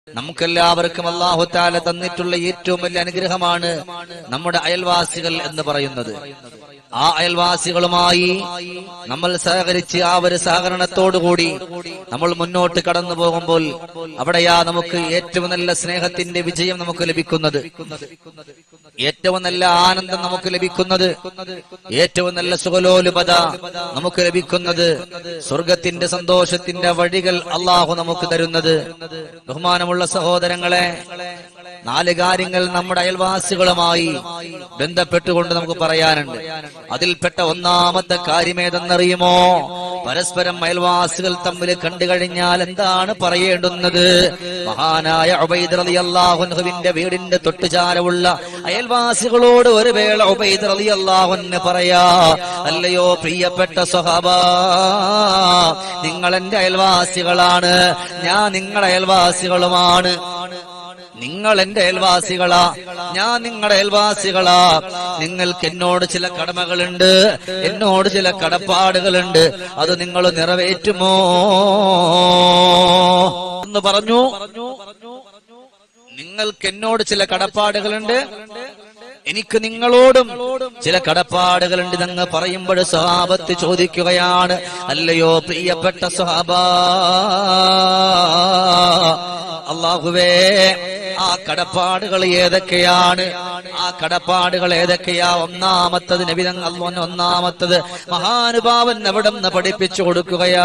നമുക്കെല്ലാവർക്കും അള്ളാഹുത്താല തന്നിട്ടുള്ള ഏറ്റവും വലിയ അനുഗ്രഹമാണ് നമ്മുടെ അയൽവാസികൾ എന്ന് പറയുന്നത് ആ അയൽവാസികളുമായി നമ്മൾ സഹകരിച്ച് ആ ഒരു സഹകരണത്തോടുകൂടി നമ്മൾ മുന്നോട്ട് കടന്നു പോകുമ്പോൾ അവിടെയാ നമുക്ക് ഏറ്റവും നല്ല സ്നേഹത്തിന്റെ വിജയം നമുക്ക് ലഭിക്കുന്നത് ഏറ്റവും നല്ല ആനന്ദം നമുക്ക് ലഭിക്കുന്നത് ഏറ്റവും നല്ല സുഖലോലുപത നമുക്ക് ലഭിക്കുന്നത് സ്വർഗത്തിന്റെ സന്തോഷത്തിന്റെ വഴികൾ അള്ളാഹു നമുക്ക് തരുന്നത് ബഹുമാനമുള്ള സഹോദരങ്ങളെ നാല് കാര്യങ്ങൾ നമ്മുടെ അയൽവാസികളുമായി ബന്ധപ്പെട്ടുകൊണ്ട് നമുക്ക് പറയാനുണ്ട് അതിൽപ്പെട്ട ഒന്നാമത്തെ കാര്യം ഏതെന്നറിയുമോ പരസ്പരം അയൽവാസികൾ തമ്മിൽ കണ്ടു കഴിഞ്ഞാൽ എന്താണ് പറയേണ്ടുന്നത് മഹാനായ ഉബൈദ് റളിയല്ലാഹുവിന്റെ വീടിന്റെ തൊട്ടുചാരമുള്ള അയൽവാസികളോട് ഒരു വേള ഉബൈദ് റളിയല്ലാഹുവിന് പറയാ അല്ലയോ പ്രിയപ്പെട്ട സ്വഹാബ നിങ്ങൾ എന്റെ അയൽവാസികളാണ് ഞാൻ നിങ്ങളുടെ അയൽവാസികളുമാണ് നിങ്ങൾ എന്റെ അയൽവാസികളാ ഞാൻ നിങ്ങളുടെ അയൽവാസികളാ നിങ്ങൾക്ക് എന്നോട് ചില കടമകളുണ്ട് എന്നോട് ചില കടപ്പാടുകളുണ്ട് അത് നിങ്ങൾ നിറവേറ്റുമോ എന്ന് പറഞ്ഞു നിങ്ങൾക്ക് എന്നോട് ചില കടപ്പാടുകളുണ്ട് എനിക്ക് നിങ്ങളോടും ചില കടപ്പാടുകളുണ്ട് ഇതങ്ങ് പറയുമ്പോൾ സ്വഹാബത്ത് ചോദിക്കുകയാണ് അല്ലയോ പ്രിയപ്പെട്ട സ്വഹാബ അള്ളാഹുവേ ആ കടപ്പാടുകൾ ഏതൊക്കെയാണ് ആ കടപ്പാടുകൾ ഏതൊക്കെയാ ഒന്നാമത്തത് നബിതങ്ങൾ അള്ളാഹ് ഒന്നാമത്തത് മഹാനുഭാവൻ അവിടെ നിന്ന് പഠിപ്പിച്ചു കൊടുക്കുകയാ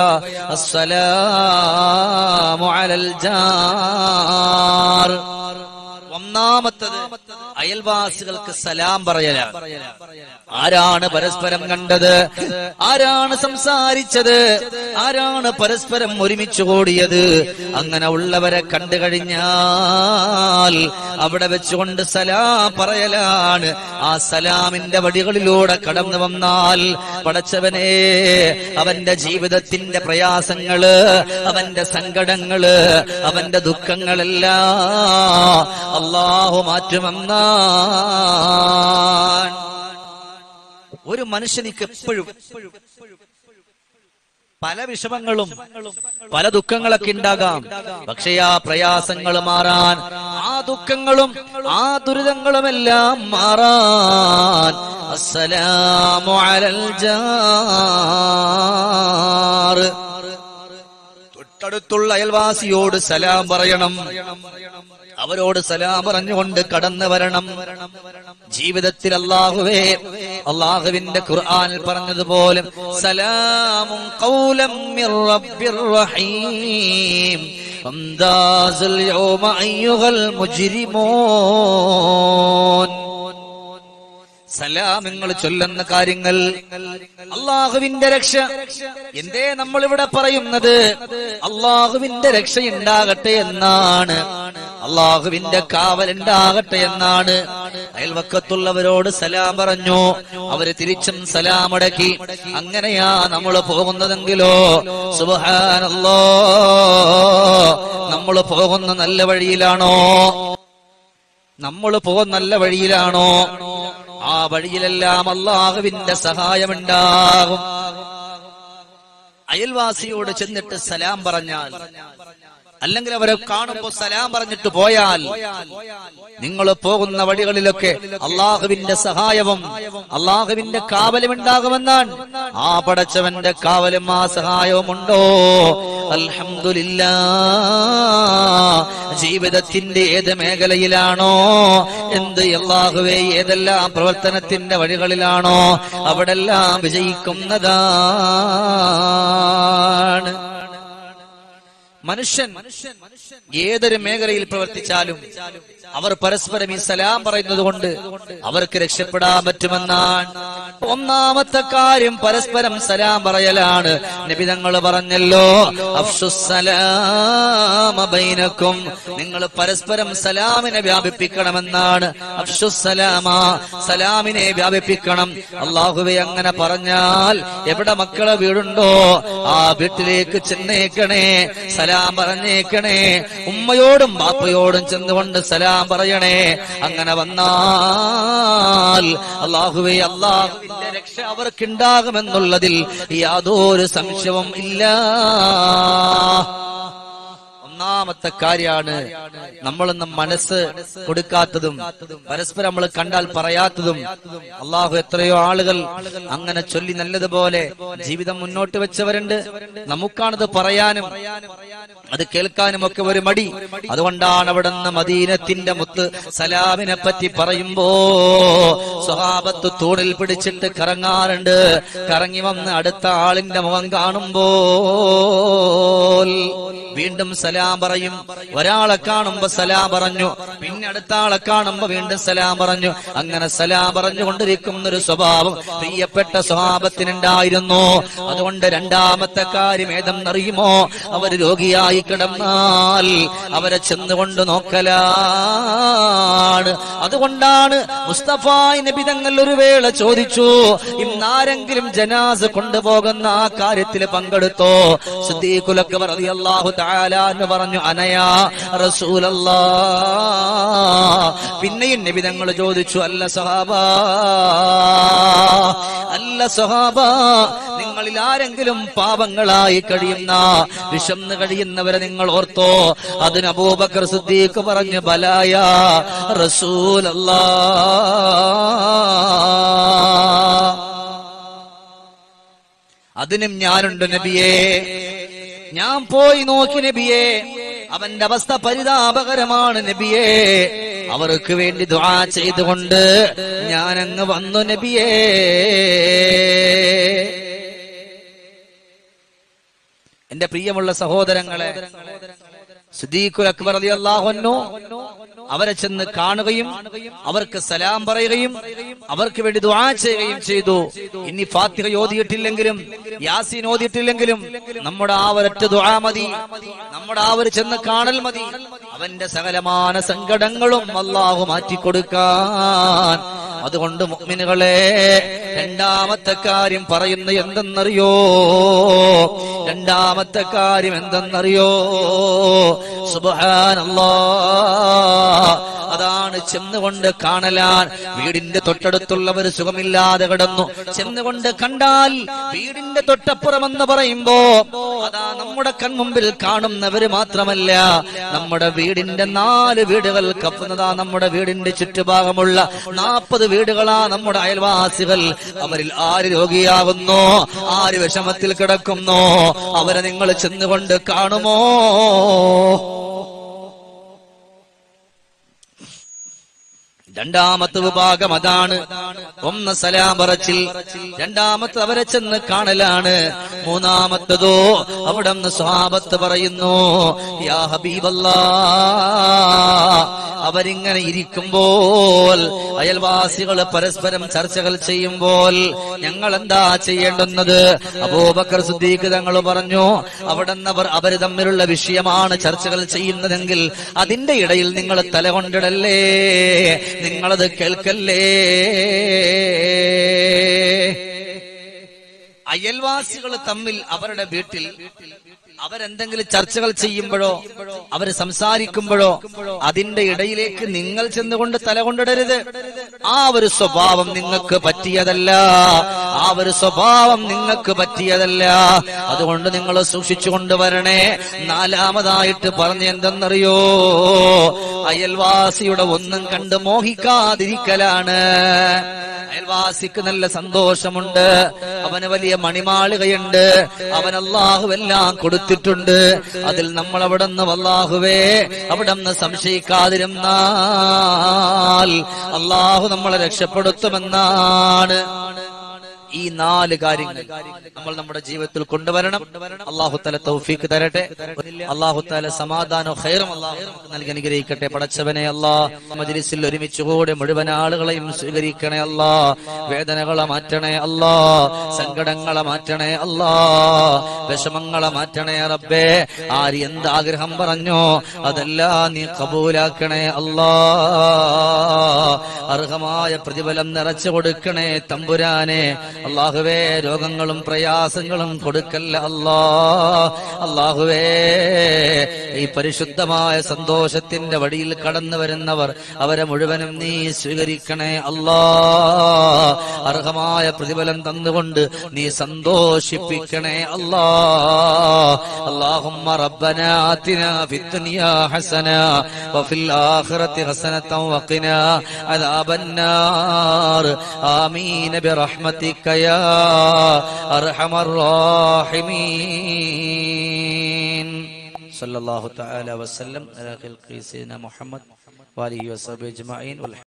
അസ്സലാമു അലൽ ജാർ ഒന്നാമത്തത് അയൽവാസികൾക്ക് സലാം പറയലാണ് ആരാണ് പരസ്പരം കണ്ടത് ആരാണ് സംസാരിച്ചത് ആരാണ് പരസ്പരം ഒരുമിച്ച് കൂടിയത് അങ്ങനെ ഉള്ളവരെ കണ്ടു കഴിഞ്ഞാൽ അവിടെ വെച്ചുകൊണ്ട് സലാം പറയലാണ് ആ സലാമിന്റെ വടികളിലൂടെ കടന്നു വന്നാൽ പടച്ചവനെ അവന്റെ ജീവിതത്തിന്റെ പ്രയാസങ്ങള് അവന്റെ സങ്കടങ്ങള് അവന്റെ ദുഃഖങ്ങളെല്ലാം അള്ളാഹു മാറ്റുമെന്നാൻ ഒരു മനുഷ്യനിക്ക് എപ്പോഴും പല വിഷമങ്ങളും പല ദുഃഖങ്ങളൊക്കെ ഉണ്ടാകാം പക്ഷേ ആ പ്രയാസങ്ങൾ മാറാൻ ആ ദുഃഖങ്ങളും ആ ദുരിതങ്ങളുമെല്ലാം മാറാൻ അസ്സലാമു അലൽ ജാർ തൊട്ടടുത്തുള്ള അയൽവാസിയോട് സലാം പറയണം അവരോട് സലാം പറഞ്ഞുകൊണ്ട് കടന്നു വരണം ജീവിതത്തിൽ അള്ളാഹുവേ അള്ളാഹുവിന്റെ ഖുർആനിൽ പറഞ്ഞതുപോലെ സലാമും ഖൗലം മിർ റബ്ബിർ റഹീം അംദാസുൽ യൗമ അയ്യുഹൽ മുജ്രിമൂൻ സലാമങ്ങൾ ചൊല്ലുന്ന കാര്യങ്ങൾ അള്ളാഹുവിന്റെ രക്ഷ എന്തേ നമ്മൾ ഇവിടെ പറയുന്നത് അള്ളാഹുവിന്റെ രക്ഷ ഉണ്ടാകട്ടെ എന്നാണ് അള്ളാഹുവിന്റെ കാവൽ ഉണ്ടാകട്ടെ എന്നാണ് അയൽവക്കത്തുള്ളവരോട് സലാം പറഞ്ഞു അവര് തിരിച്ചും സലാം അടക്കി അങ്ങനെയാ നമ്മൾ പോകുന്നതെങ്കിലോ സുബഹാനല്ലോ നമ്മൾ പോകുന്ന നല്ല വഴിയിലാണോ നമ്മൾ പോകുന്ന നല്ല വഴിയിലാണോ ആ വഴിയിലെല്ലാം അള്ളാഹുവിന്റെ സഹായമുണ്ടാകും അയൽവാസിയോട് ചെന്നിട്ട് സലാം പറഞ്ഞാൽ അല്ലെങ്കിൽ അവരെ കാണുമ്പോ സലാം പറഞ്ഞിട്ട് പോയാൽ നിങ്ങൾ പോകുന്ന വഴികളിലൊക്കെ അള്ളാഹുവിന്റെ സഹായവും അള്ളാഹുവിന്റെ കാവലും ഉണ്ടാകുമെന്നാണ് ആ പടച്ചവന്റെ കാവലും ആ സഹായവും ഉണ്ടോ അൽഹംദുലില്ല ജീവിതത്തിന്റെ ഏത് മേഖലയിലാണോ എന്ത് അള്ളാഹുവേ ഏതെല്ലാം പ്രവർത്തനത്തിന്റെ വഴികളിലാണോ അവിടെല്ലാം വിജയിക്കുന്നതാണ് മനുഷ്യൻ ഏതൊരു മേഖലയിൽ പ്രവർത്തിച്ചാലും അവർ പരസ്പരം ഈ സലാം പറയുന്നത് കൊണ്ട് അവർക്ക് രക്ഷപ്പെടാൻ പറ്റുമെന്നാണ് ഒന്നാമത്തെ കാര്യം പരസ്പരം സലാം പറയലാണ് നബിതങ്ങൾ പറഞ്ഞല്ലോ അഫ്ഷുസലാമ ബൈനക്കും നിങ്ങൾ പരസ്പരം സലാമിനെ വ്യാപിപ്പിക്കണമെന്നാണ് അഫ്ഷുസലാമ സലാമിനെ വ്യാപിപ്പിക്കണം അള്ളാഹുവെ അങ്ങനെ പറഞ്ഞാൽ എവിടെ മക്കളെ വീടുണ്ടോ ആ വീട്ടിലേക്ക് ചെന്നേക്കണേ സലാം പറഞ്ഞേക്കണേ ഉമ്മയോടും ബാപ്പയോടും ചെന്നുകൊണ്ട് സലാം പറയണേ അങ്ങനെ വന്നാൽ അള്ളാഹുവെ അള്ളാഹുവിന്റെ രക്ഷ അവർക്കുണ്ടാകുമെന്നുള്ളതിൽ യാതൊരു സംശയവും ഇല്ല ഒന്നാമത്തെ കാര്യമാണ് നമ്മളൊന്നും മനസ്സ് കൊടുക്കാത്തതും പരസ്പരം നമ്മൾ കണ്ടാൽ പറയാത്തതും അള്ളാഹു എത്രയോ ആളുകൾ അങ്ങനെ ചൊല്ലി നല്ലതുപോലെ ജീവിതം മുന്നോട്ട് വെച്ചവരുണ്ട് നമുക്കാണത് പറയാനും അത് കേൾക്കാനും ഒക്കെ ഒരു മടി അതുകൊണ്ടാണ് അവിടെ നിന്ന് മദീനത്തിന്റെ മുത്ത് സലാമിനെ പറ്റി പറയുമ്പോ സ്വഹാബത്ത് തൂണിൽ പിടിച്ചിട്ട് കറങ്ങാറുണ്ട് കറങ്ങി വന്ന് അടുത്ത ആളിന്റെ മുഖം കാണുമ്പോൾ വീണ്ടും സലാം പറയും ഒരാളെ കാണുമ്പോ സലാം പറഞ്ഞു പിന്നെ അടുത്ത ആളെ കാണുമ്പോ വീണ്ടും സലാം പറഞ്ഞു അങ്ങനെ സലാം പറഞ്ഞുകൊണ്ടിരിക്കുന്ന ഒരു സ്വഭാവം പ്രിയപ്പെട്ട സ്വഭാവത്തിനുണ്ടായിരുന്നു അതുകൊണ്ട് രണ്ടാമത്തെ കാര്യം ഏതെന്നറിയുമോ അവർ രോഗിയായി കിടന്നാൽ അവരെ ചെന്നുകൊണ്ട് നോക്കലാണ് അതുകൊണ്ടാണ് മുസ്തഫായ് നബി തങ്ങൾ ഒരു വേള ചോദിച്ചു ഇന്നാരെങ്കിലും ജനാസ് കൊണ്ടുപോകുന്ന ആ കാര്യത്തിൽ പങ്കെടുത്തോ സിദ്ദീഖുലൊക്കെ റളിയല്ലാഹു തആല എന്ന് പറഞ്ഞു അനയാ റസൂലല്ലാ പിന്നെയും നബി തങ്ങൾ ചോദിച്ചു അല്ല സഹാബ അല്ല സഹാബ നിങ്ങളിൽ ആരെങ്കിലും പാപങ്ങളായി കഴിയുന്ന വിഷംന്ന് കഴിയുന്നവരെ നിങ്ങൾ ഓർത്തോ അതിന് അബൂബക്കർ സിദ്ദീഖ് പറഞ്ഞു ബലായ റസൂലല്ലാ അതിനും ഞാനുണ്ട് നബിയേ ഞാൻ പോയി നോക്കി നബിയേ അവന്റെ അവസ്ഥ പരിതാപകരമാണ് നബിയേ അവർക്ക് വേണ്ടി ദുആ ചെയ്തുകൊണ്ട് ഞാൻ അങ്ങ് വന്നു നബിയേ എന്റെ പ്രിയമുള്ള സഹോദരങ്ങളെ സിദ്ദീഖുൽ അക്ബർ റളിയല്ലാഹു അൻഹു അവരെ ചെന്ന് കാണുകയും അവർക്ക് സലാം പറയുകയും അവർക്ക് വേണ്ടി ദുആ ചെയ്യുകയും ചെയ്തു ഇനി ഫാത്തിഹ ഓതിയിട്ടില്ലെങ്കിലും യാസീൻ ഓതിയിട്ടില്ലെങ്കിലും നമ്മുടെ ആ ഒരൊറ്റ ദുആ മതി നമ്മുടെ ആ ഒരു ചെന്ന് കാണൽ മതി അവന്റെ സകലമാന സങ്കടങ്ങളും അള്ളാഹു മാറ്റിക്കൊടുക്കാൻ അതുകൊണ്ട് മുഅ്മിനുകളെ രണ്ടാമത്തെ കാര്യം പറയുന്ന എന്തെന്നറിയോ രണ്ടാമത്തെ കാര്യം എന്തെന്നറിയോ സുബ്ഹാനല്ലാ അതാണ് ചെന്നുകൊണ്ട് കാണലാൻ വീടിന്റെ തൊട്ടടുത്തുള്ളവർ സുഖമില്ലാതെ കിടന്നു ചെന്നുകൊണ്ട് കണ്ടാൽ വീടിന്റെ തൊട്ടപ്പുറമെന്ന് പറയുമ്പോ അതാ നമ്മുടെ കൺമുമ്പിൽ കാണുന്നവര് മാത്രമല്ല നമ്മുടെ വീടിന്റെ നാല് വീടുകൾ കപ്പുന്നതാ നമ്മുടെ വീടിന്റെ ചുറ്റുഭാഗമുള്ള നാൽപ്പത് വീടുകളാ നമ്മുടെ അയൽവാസികൾ അവരിൽ ആര് രോഗിയാകുന്നോ ആര് വിഷമത്തിൽ കിടക്കുന്നോ അവരെ നിങ്ങൾ ചെന്നുകൊണ്ട് കാണുമോ രണ്ടാമത്തെ വിഭാഗം അതാണ് ഒന്ന് സലാം പറച്ചിൽ രണ്ടാമത്തെ അവരെ ചെന്ന് കാണലാണ് മൂന്നാമത്തതോ അവിടെ നിന്ന് സ്വാപത്ത് പറയുന്നു യാ ഹബീബല്ലാ അവരിങ്ങനെ ഇരിക്കുമ്പോൾ അയൽവാസികൾ പരസ്പരം ചർച്ചകൾ ചെയ്യുമ്പോൾ ഞങ്ങൾ എന്താ ചെയ്യേണ്ടുന്നത് അബൂബക്കർ സുദ്ദീഖ് തങ്ങൾ പറഞ്ഞു അവിടെ അവർ അവര് തമ്മിലുള്ള വിഷയമാണ് ചർച്ചകൾ ചെയ്യുന്നതെങ്കിൽ അതിന്റെ ഇടയിൽ നിങ്ങൾ തലകൊണ്ടിടല്ലേ നിങ്ങളത് കേൾക്കല്ലേ അയൽവാസികൾ തമ്മിൽ അവരുടെ വീട്ടിൽ അവരെന്തെങ്കിലും ചർച്ചകൾ ചെയ്യുമ്പോഴോ അവർ സംസാരിക്കുമ്പോഴോ അതിന്റെ ഇടയിലേക്ക് നിങ്ങൾ ചെന്നുകൊണ്ട് തലകൊണ്ടിടരുത് ആ ഒരു സ്വഭാവം നിങ്ങൾക്ക് പറ്റിയതല്ല ആ ഒരു സ്വഭാവം നിങ്ങൾക്ക് പറ്റിയതല്ല അതുകൊണ്ട് നിങ്ങൾ സൂക്ഷിച്ചു കൊണ്ടുവരണേ നാലാമതായിട്ട് പറഞ്ഞ എന്തെന്നറിയോ അയൽവാസിയുടെ ഒന്നും കണ്ട് മോഹിക്കാതിരിക്കലാണ് അയൽവാസിക്ക് നല്ല സന്തോഷമുണ്ട് അവന് വലിയ മണിമാളികയുണ്ട് അവൻ അള്ളാഹു എല്ലാം കൊടുത്തിട്ടുണ്ട് അതിൽ നമ്മൾ അവിടെ നിന്ന് അള്ളാഹുവേ അവിടെ നിന്ന് സംശയിക്കാതിരുന്നാൽ അള്ളാഹു നമ്മളെ രക്ഷപ്പെടുത്തുമെന്നാണ് ഈ നാല് കാര്യങ്ങൾ നമ്മൾ നമ്മുടെ ജീവിതത്തിൽ കൊണ്ടുവരണം അള്ളാഹു തല തൗഫീക്ക് തരട്ടെ അള്ളാഹു തല സമാധാനവും ഖൈറും അള്ളാഹു നമുക്ക് നൽകി അനുഗ്രഹിക്കട്ടെ പടച്ചവനെ അല്ലാ മജ്ലിസിൽ ഒരുമിച്ച് കൂടെ മുഴുവൻ ആളുകളെയും സ്വീകരിക്കണേ അല്ലാ വേദനകളെ മാറ്റണേ അല്ലാ സങ്കടങ്ങളെ മാറ്റണേ അല്ലാ വിഷമങ്ങളെ മാറ്റണേ റബ്ബേ ആര് എന്ത് ആഗ്രഹം പറഞ്ഞോ അതെല്ലാം നീ കബൂലാക്കണേ അല്ലാ അർഹമായ പ്രതിഫലം നിറച്ചു കൊടുക്കണേ തമ്പുരാനെ അള്ളാഹുവേ രോഗങ്ങളും പ്രയാസങ്ങളും കൊടുക്കല്ല അല്ലാ അള്ളാഹുവേ ഈ പരിശുദ്ധമായ സന്തോഷത്തിന്റെ വഴിയിൽ കടന്നു വരുന്നവർ അവരെ മുഴുവനും നീ സ്വീകരിക്കണേ അല്ലാ അർഹമായ പ്രതിഫലം തന്നുകൊണ്ട് നീ സന്തോഷിപ്പിക്കണേ അല്ലാ اللهم ربنا آتنا في الدنيا حسنة وفي الآخرة حسنة وقنا عذاب النار آمين برحمتك يا أرحم الراحمين صلى الله تعالى وسلم على خلق سيدنا محمد وآله وصحبه أجمعين والحمد